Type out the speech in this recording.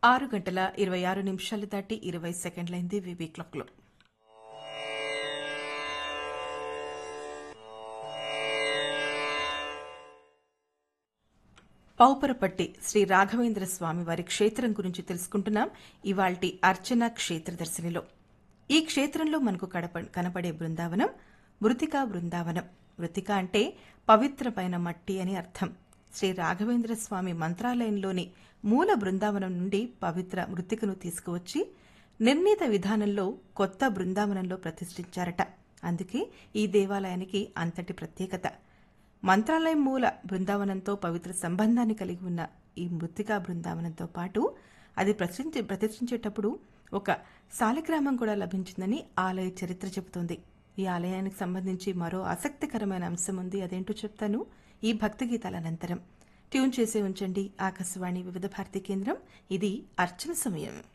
ఆరు గంటల ఇరవై ఆరు నిమిషాలు దాటి ఇరవై సెకండ్లైంది వివి క్లాక్లో పౌపరపట్టి శ్రీ రాఘవేంద్ర స్వామి వారి క్షేత్రం గురించి తెలుసుకుంటున్నాం ఇవాల్టి అర్చన క్షేత్ర దర్శనిలో ఈ క్షేత్రంలో మనకు కడప కనపడే బృందావనం మృతికా బృందావనం మృతిక అంటే పవిత్రమైన మట్టి అని అర్థం శ్రీ రాఘవేంద్ర స్వామి మంత్రాలయంలోని మూల బృందావనం నుండి పవిత్ర మృతికను తీసుకువచ్చి నిర్ణీత విధానంలో కొత్త బృందావనంలో ప్రతిష్ఠించారట అందుకే ఈ దేవాలయానికి అంతటి ప్రత్యేకత మంత్రాలయం మూల బృందావనంతో పవిత్ర సంబంధాన్ని కలిగి ఉన్న ఈ మృతికా బృందావనంతో పాటు అది ప్రతిష్ఠించే ప్రతిష్ఠించేటప్పుడు ఒక సాలిగ్రామం కూడా లభించిందని ఆలయ చరిత్ర చెబుతోంది ఈ ఆలయానికి సంబంధించి మరో ఆసక్తికరమైన అంశం ఉంది అదేంటో చెప్తాను ఈ భక్తి గీతాల అనంతరం ట్యూన్ చేసే ఉంచండి ఆకాశవాణి వివిధ భారతి కేంద్రం ఇది అర్చన సమయం